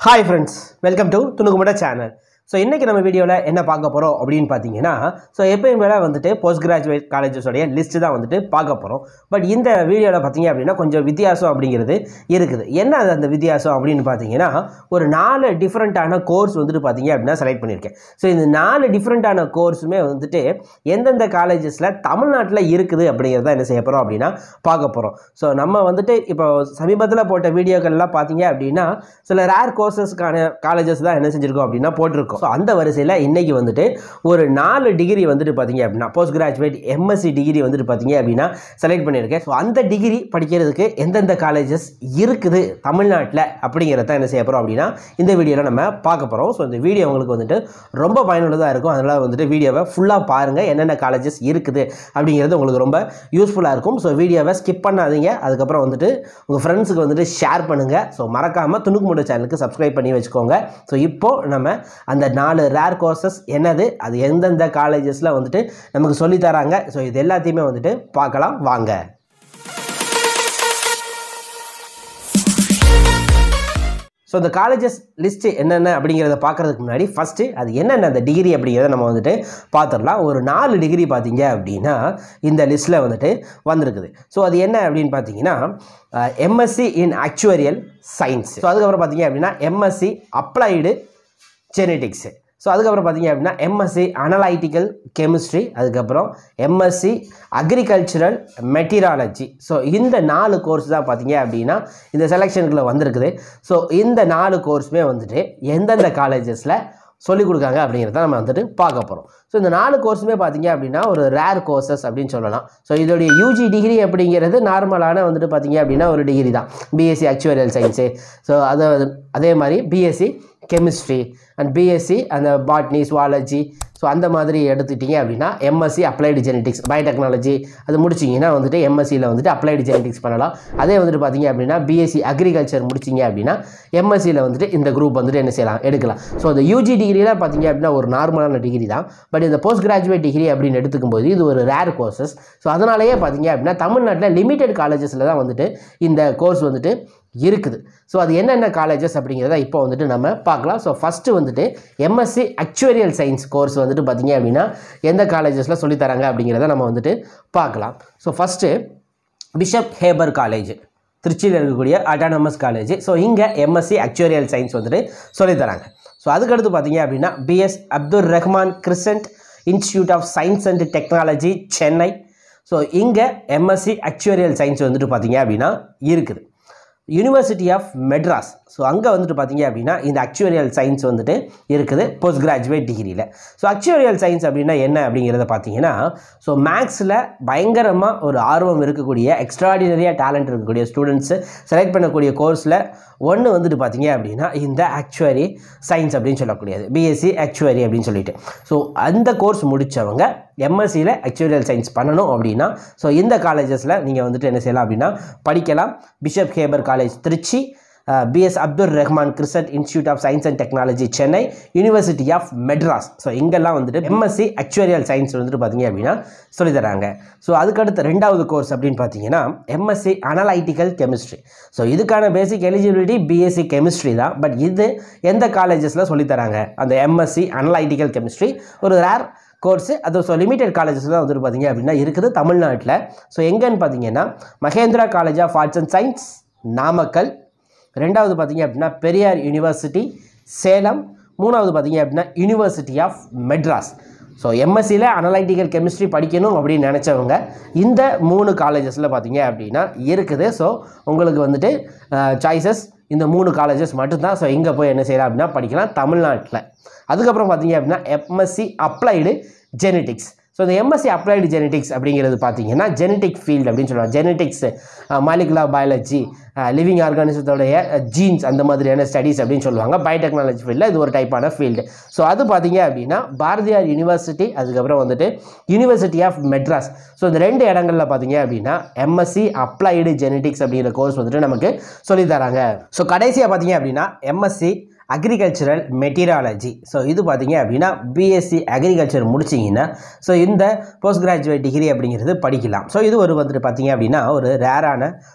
hi friends welcome to துணுக்குமுட channel so இன்றைக்கி நம்ம வீடியோவில் என்ன பார்க்க போகிறோம் அப்படின்னு பார்த்தீங்கன்னா ஸோ எப்பயும் வேலை வந்துட்டு போஸ்ட் கிராஜுவேட் காலேஜஸோடைய லிஸ்ட்டு தான் வந்துட்டு பார்க்க போகிறோம் பட் இந்த வீடியோவில் பார்த்தீங்க அப்படின்னா கொஞ்சம் வித்தியாசம் அப்படிங்கிறது இருக்குது என்ன அது அந்த வித்தியாசம் அப்படின்னு பார்த்தீங்கன்னா ஒரு நாலு டிஃப்ரெண்ட்டான கோர்ஸ் வந்துட்டு பார்த்தீங்க அப்படின்னா செலக்ட் பண்ணியிருக்கேன் ஸோ இந்த நாலு டிஃப்ரெண்ட்டான கோர்ஸுமே வந்துட்டு எந்தெந்த காலேஜஸில் தமிழ்நாட்டில் இருக்குது அப்படிங்கிறத என்ன செய்ய போகிறோம் அப்படின்னா பார்க்க போகிறோம் ஸோ நம்ம வந்துட்டு இப்போ சமீபத்தில் போட்ட வீடியோக்கள்லாம் பார்த்தீங்க அப்படின்னா சில ரேர் கோர்சஸ்க்கான காலேஜஸ் தான் என்ன செஞ்சுருக்கோம் அப்படின்னா போட்டிருக்கோம் ஸோ அந்த வரிசையில் இன்றைக்கி வந்துட்டு ஒரு நாலு டிகிரி வந்துட்டு பார்த்தீங்க அப்படின்னா போஸ்ட் கிராஜுவேட் எம்எஸ்சி டிகிரி வந்துட்டு பார்த்தீங்க அப்படின்னா செலக்ட் பண்ணியிருக்கேன் ஸோ அந்த டிகிரி படிக்கிறதுக்கு எந்தெந்த காலேஜஸ் இருக்குது தமிழ்நாட்டில் அப்படிங்கிறத என்ன செய்ய போகிறோம் அப்படின்னா இந்த வீடியோவில் நம்ம பார்க்க போகிறோம் ஸோ இந்த வீடியோ உங்களுக்கு வந்துட்டு ரொம்ப பயனுள்ளதாக இருக்கும் அதனால் வந்துட்டு வீடியோவை ஃபுல்லாக பாருங்கள் என்னென்ன காலேஜஸ் இருக்குது அப்படிங்கிறது உங்களுக்கு ரொம்ப யூஸ்ஃபுல்லாக இருக்கும் ஸோ வீடியோவை ஸ்கிப் பண்ணாதீங்க அதுக்கப்புறம் வந்துட்டு உங்கள் ஃப்ரெண்ட்ஸுக்கு வந்துட்டு ஷேர் பண்ணுங்கள் ஸோ மறக்காமல் துணுக்கு மூட சேனலுக்கு சப்ஸ்கிரைப் பண்ணி வச்சுக்கோங்க ஸோ இப்போது நம்ம அந்த நாலு ரேர் கோர்சஸ் என்னது அது எந்தெந்த காலேஜஸில் வந்துட்டு நமக்கு சொல்லித் தராங்க ஸோ இது எல்லாத்தையுமே வந்துட்டு பார்க்கலாம் வாங்க ஸோ இந்த காலேஜஸ் லிஸ்ட்டு என்னென்ன அப்படிங்கிறத பார்க்குறதுக்கு முன்னாடி ஃபஸ்ட்டு அது என்னென்ன அந்த டிகிரி அப்படிங்கிறத நம்ம வந்துட்டு பார்த்துடலாம் ஒரு நாலு டிகிரி பார்த்தீங்க அப்படின்னா இந்த லிஸ்ட்டில் வந்துட்டு வந்திருக்குது ஸோ அது என்ன அப்படின்னு பார்த்தீங்கன்னா MSc in actuarial science so அதுக்கப்புறம் பார்த்தீங்க அப்படின்னா எம்எஸ்சி அப்ளைடு ஜெனெட்டிக்ஸு ஸோ அதுக்கப்புறம் பார்த்தீங்க அப்படின்னா எம்எஸ்சி அனலைட்டிக்கல் கெமிஸ்ட்ரி அதுக்கப்புறம் எம்எஸ்சி அக்ரிகல்ச்சுரல் மெட்டீரியாலஜி ஸோ இந்த நாலு கோர்ஸ் தான் பார்த்தீங்க அப்படின்னா இந்த செலெக்ஷனுக்குள்ளே வந்திருக்குது ஸோ இந்த நாலு கோர்ஸுமே வந்துட்டு எந்தெந்த காலேஜஸில் சொல்லிக் கொடுக்காங்க அப்படிங்கிறத நம்ம வந்துட்டு பார்க்க போகிறோம் ஸோ இந்த நாலு கோர்ஸுமே பார்த்தீங்க அப்படின்னா ஒரு ரேர் கோர்சஸ் அப்படின்னு சொல்லலாம் ஸோ இதோடைய யூஜி டிகிரி அப்படிங்கிறது நார்மலான வந்துட்டு பார்த்தீங்க அப்படின்னா ஒரு டிகிரி தான் பிஎஸ்சி ஆக்சுவரியல் சயின்ஸு ஸோ அதை அதே மாதிரி பிஎஸ்சி கெமிஸ்ட்ரி அண்ட் பிஎஸ்சி அந்த பாட்னி சுவாலஜி ஸோ அந்த மாதிரி எடுத்துட்டிங்க அப்படின்னா எம்எஸ்சி அப்ளைடு ஜெனடிக்ஸ் பயோடெக்னாலஜி அது முடிச்சிங்கன்னா வந்துட்டு எம்எஸ்சியில் வந்துட்டு அப்ளைடு ஜெனடிக்ஸ் பண்ணலாம் அதே வந்துட்டு பார்த்தீங்க அப்படின்னா பிஎஸ்சி அக்ரிகல்ச்சர் முடிச்சிங்க அப்படின்னா எம்எஸ்சியில் வந்துட்டு இந்த குரூப் வந்துட்டு என்ன செய்யலாம் எடுக்கலாம் ஸோ அந்த யூஜி டிகிரியில் பார்த்தீங்க அப்படின்னா ஒரு நார்மலான டிகிரி தான் பட் இந்த போஸ்ட் கிராஜுவேட் டிகிரி அப்படின்னு எடுத்துக்கும் போது இது ஒரு ரேர் கோர்சஸ் ஸோ அதனாலேயே பார்த்தீங்க அப்படின்னா தமிழ்நாட்டில் லிமிடெட் காலேஜஸில் தான் வந்துட்டு இந்த கோர்ஸ் வந்துட்டு இருக்குது ஸோ அது என்னென்ன காலேஜஸ் அப்படிங்கிறத இப்போ வந்துட்டு நம்ம பார்க்கலாம் ஸோ ஃபஸ்ட்டு வந்துட்டு எம்எஸ்சி ஆக்சுவரியல் சயின்ஸ் கோர்ஸ் வந்துட்டு பார்த்தீங்க அப்படின்னா எந்த காலேஜஸில் சொல்லித்தராங்க அப்படிங்கிறத நம்ம வந்துட்டு பார்க்கலாம் so first Bishop Heber College திருச்சியில் இருக்கக்கூடிய அட்டானமஸ் காலேஜ் ஸோ இங்கே எம்எஸ்சி ஆக்சுவரியல் சயின்ஸ் வந்துட்டு சொல்லித்தராங்க ஸோ அதுக்கடுத்து பார்த்தீங்க அப்படின்னா BS Abdul Rahman Crescent Institute of Science and Technology Chennai so இங்கே எம்எஸ்சி ஆக்சுவரியல் சயின்ஸ் வந்துட்டு பார்த்தீங்க அப்படின்னா இருக்குது யூனிவர்சிட்டி ஆஃப் மெட்ராஸ் ஸோ அங்கே வந்துட்டு பார்த்தீங்க அப்படின்னா இந்த அக்சுவரியல் சயின்ஸ் வந்துட்டு இருக்குது போஸ்ட் கிராஜுவேட் டிகிரியில் ஸோ அக்சுவரியல் சயின்ஸ் அப்படின்னா என்ன அப்படிங்கிறத பார்த்தீங்கன்னா ஸோ மேக்ஸில் பயங்கரமாக ஒரு ஆர்வம் இருக்கக்கூடிய எக்ஸ்ட்ராடினரியாக டேலண்ட் இருக்கக்கூடிய ஸ்டூடெண்ட்ஸு செலக்ட் பண்ணக்கூடிய கோர்ஸில் ஒன்று வந்துட்டு பார்த்தீங்க அப்படின்னா இந்த ஆக்சுவரி சயின்ஸ் அப்படின்னு சொல்லக்கூடியது பிஎஸ்சி ஆக்சுவரி அப்படின்னு சொல்லிட்டு ஸோ அந்த கோர்ஸ் முடித்தவங்க எம்எஸ்சியில் ஆக்சுவரியல் சயின்ஸ் பண்ணணும் அப்படின்னா ஸோ இந்த காலேஜஸில் நீங்கள் வந்துட்டு என்ன செய்யலாம் அப்படின்னா படிக்கலாம் Bishop Heber College Trichy BS Abdul Rahman Crescent Institute of Science and Technology Chennai University of Madras so இங்கெல்லாம் வந்துட்டு எம்எஸ்சி ஆக்சுவரியல் சயின்ஸ் வந்துட்டு பார்த்தீங்க அப்படின்னா சொல்லித்தராங்க ஸோ அதுக்கடுத்து ரெண்டாவது கோர்ஸ் அப்படின்னு பார்த்தீங்கன்னா எம்எஸ்சி அனலைட்டிக்கல் கெமிஸ்ட்ரி ஸோ இதுக்கான பேசிக் எலிஜிபிலிட்டி பிஎஸ்சி கெமிஸ்ட்ரி தான் பட் இது எந்த காலேஜஸில் சொல்லித்தராங்க அந்த எம்எஸ்சி அனலைட்டிக்கல் கெமிஸ்ட்ரி ஒரு ரேர் கோர்ஸு அது ஸோ லிமிடெட் காலேஜஸ் தான் வந்துட்டு பார்த்தீங்க அப்படின்னா இருக்குது தமிழ்நாட்டில் ஸோ எங்கன்னு பார்த்தீங்கன்னா Mahendra College of Arts and Science Namakkal ரெண்டாவது பார்த்தீங்க அப்படின்னா பெரியார் யூனிவர்சிட்டி சேலம் மூணாவது பார்த்தீங்க அப்படின்னா யூனிவர்சிட்டி ஆஃப் மெட்ராஸ் ஸோ எம்எஸ்சியில் அனலைட்டிக்கல் கெமிஸ்ட்ரி படிக்கணும் அப்படின்னு நினச்சவங்க இந்த மூணு காலேஜஸில் பார்த்தீங்க அப்படின்னா இருக்குது ஸோ உங்களுக்கு வந்துட்டு சாய்ஸஸ் இந்த மூணு காலேஜஸ் மட்டும்தான் ஸோ இங்கே போய் என்ன செய்யலாம் அப்படின்னா படிக்கலாம் தமிழ்நாட்டில் அதுக்கப்புறம் பார்த்தீங்க அப்படின்னா எம்எஸ்சி அப்ளைடு ஜெனட்டிக்ஸ் ஸோ இந்த எம்எஸ்சி அப்ளைடு ஜெனட்டிக்ஸ் அப்படிங்கிறது பார்த்தீங்கன்னா ஜெனட்டிக் ஃபீல்டு அப்படின்னு சொல்லுவாங்க ஜெனட்டிக்ஸ் மாலிகுலர் பயாலஜி லிவிங் ஆர்கானிசத்தோடைய ஜீன்ஸ் அந்த மாதிரியான ஸ்டடீஸ் அப்படின்னு சொல்லுவாங்க பயோடெக்னாலஜி ஃபீல்டில் இது ஒரு டைப்பான ஃபீல்டு ஸோ அது பார்த்தீங்க அப்படின்னா பாரதியார் யூனிவர்சிட்டி அதுக்கப்புறம் வந்துட்டு யூனிவர்சிட்டி ஆஃப் மெட்ராஸ் ஸோ இந்த ரெண்டு இடங்களில் பார்த்தீங்க அப்படின்னா எம்எஸ்சி அப்ளைடு ஜெனட்டிக்ஸ் அப்படிங்கிற கோர்ஸ் வந்துட்டு நமக்கு சொல்லித்தராங்க ஸோ கடைசியாக பார்த்தீங்க அப்படின்னா எம்எஸ்சி அக்ரிகல்ச்சரல் மெட்டீரியாலஜி ஸோ இது பார்த்தீங்க அப்படின்னா பிஎஸ்சி அக்ரிகல்ச்சர் முடிச்சிங்கன்னா ஸோ இந்த போஸ்ட் கிராஜுவேட் டிகிரி அப்படிங்கிறது படிக்கலாம் ஸோ இது ஒரு வந்துட்டு பார்த்தீங்க அப்படின்னா ஒரு ரேரான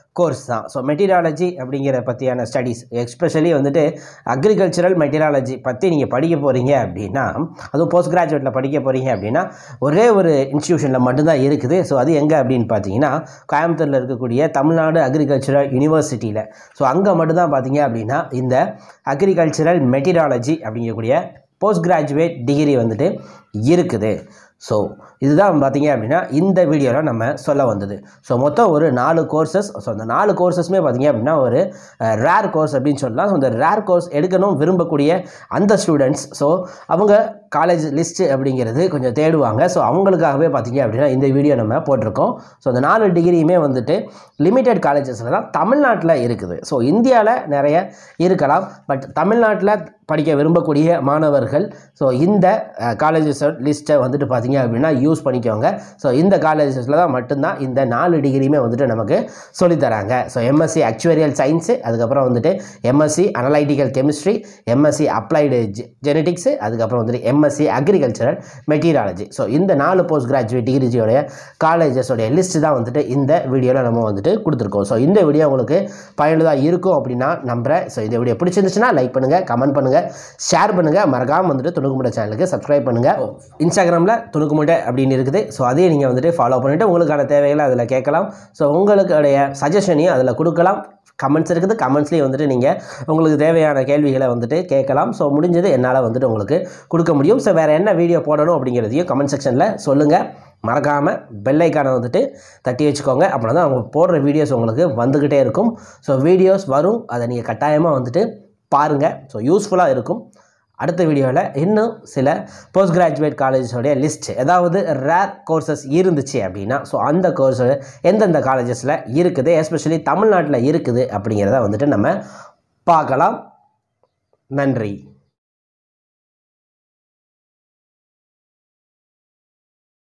கோர்ஸ் தான் ஸோ மெட்டீரியாலஜி அப்படிங்கிற பற்றியான ஸ்டடீஸ் எஸ்பெஷலி வந்துட்டு அக்ரிகல்ச்சரல் மெட்டீரியாலஜி பற்றி நீங்கள் படிக்க போகிறீங்க அப்படின்னா அதுவும் போஸ்ட் கிராஜுவேட்டில் படிக்க போகிறீங்க அப்படின்னா ஒரே ஒரு இன்ஸ்டியூஷனில் மட்டும்தான் இருக்குது ஸோ அது எங்கே அப்படின்னு பார்த்தீங்கன்னா கோயம்புத்தூரில் இருக்கக்கூடிய தமிழ்நாடு அக்ரிகல்ச்சரல் யூனிவர்சிட்டியில் ஸோ அங்கே மட்டும்தான் பார்த்தீங்க அப்படின்னா இந்த அக்ரிகல்ச்சரல் மெட்டீரியாலஜி அப்படிங்கக்கூடிய போஸ்ட் கிராஜுவேட் டிகிரி வந்துட்டு இருக்குது ஸோ இதுதான் பார்த்தீங்க அப்படின்னா இந்த வீடியோவில் நம்ம சொல்ல வந்தது ஸோ மொத்தம் ஒரு நாலு கோர்சஸ் ஸோ அந்த நாலு கோர்சஸுமே பார்த்தீங்க அப்படின்னா ஒரு ரேர் கோர்ஸ் அப்படின்னு சொல்லலாம் ஸோ இந்த ரேர் கோர்ஸ் எடுக்கணும் விரும்பக்கூடிய அந்த ஸ்டூடெண்ட்ஸ் ஸோ அவங்க காலேஜ் லிஸ்ட்டு அப்படிங்கிறது கொஞ்சம் தேடுவாங்க ஸோ அவங்களுக்காகவே பார்த்தீங்க அப்படின்னா இந்த வீடியோ நம்ம போட்டிருக்கோம் ஸோ அந்த நாலு டிகிரியுமே வந்துட்டு லிமிட்டெட் காலேஜஸில் தான் தமிழ்நாட்டில் இருக்குது ஸோ இந்தியாவில் நிறைய இருக்கலாம் பட் தமிழ்நாட்டில் படிக்க விரும்பக்கூடிய மாணவர்கள் ஸோ இந்த காலேஜஸ் லிஸ்ட்டை வந்துட்டு பார்த்தீங்க அப்படின்னா யூஸ் பண்ணிக்கோங்க ஸோ இந்த காலேஜஸில் தான் மட்டும்தான் இந்த நாலு டிகிரியுமே வந்துட்டு நமக்கு சொல்லித்தராங்க ஸோ எம்எஸ்சி ஆக்சுவரியல் சயின்ஸு அதுக்கப்புறம் வந்துட்டு MSc analytical chemistry MSc applied genetics அதுக்கப்புறம் வந்துட்டு எம்எஸ்சி அக்ரிகல்ச்சரல் மெட்டீரியாலஜி ஸோ இந்த நாலு போஸ்ட் கிராஜுவேட் டிகிரிஜியோடைய காலேஜஸோடைய லிஸ்ட்டு தான் வந்துட்டு இந்த வீடியோவில் நம்ம வந்துட்டு கொடுத்துருக்கோம் ஸோ இந்த வீடியோ உங்களுக்கு பயனுள்ளதாக இருக்கும் அப்படின்னா நம்புகிறேன் ஸோ இந்த வீடியோ பிடிச்சிருந்துச்சுன்னா லைக் பண்ணுங்கள் கமெண்ட் பண்ணுங்கள் ஷேர் பண்ணுங்கள் மறக்காமல் வந்துட்டு துணுக்குமுட்டை சேனலுக்கு சப்ஸ்கிரைப் பண்ணுங்கள் இன்ஸ்டாகிராமில் துணுக்குமுட்டை அப்படின்னு இருக்குது ஸோ அதையும் நீங்கள் வந்துட்டு ஃபாலோ பண்ணிவிட்டு உங்களுக்கான தேவைகளை அதில் கேட்கலாம் ஸோ உங்களுடைய சஜஷனையும் அதில் கொடுக்கலாம் கமெண்ட்ஸ் இருக்குது கமெண்ட்ஸ்லேயும் வந்துட்டு நீங்கள் உங்களுக்கு தேவையான கேள்விகளை வந்துட்டு கேட்கலாம் ஸோ முடிஞ்சது என்னால் வந்துட்டு உங்களுக்கு கொடுக்க முடியும் ஸோ வேறு என்ன வீடியோ போடணும் அப்படிங்கிறதையும் கமெண்ட் செக்ஷனில் சொல்லுங்கள் மறக்காமல் பெல் ஐக்கானை வந்துட்டு தட்டி வச்சுக்கோங்க அப்படின்னா தான் அவங்க போடுற வீடியோஸ் உங்களுக்கு வந்துக்கிட்டே இருக்கும் ஸோ வீடியோஸ் வரும் அதை நீங்கள் கட்டாயமாக வந்துட்டு பாருங்கள் ஸோ யூஸ்ஃபுல்லாக இருக்கும் அடுத்த வீடியோவில் இன்னும் சில போஸ்ட் கிராஜுவேட் காலேஜஸோடைய லிஸ்ட் ஏதாவது ரேர் கோர்சஸ் இருந்துச்சு அப்படின்னா ஸோ அந்த கோர்ஸ் எந்தெந்த காலேஜஸில் இருக்குது எஸ்பெஷலி தமிழ்நாட்டில் இருக்குது அப்படிங்கிறத வந்துட்டு நம்ம பார்க்கலாம் நன்றி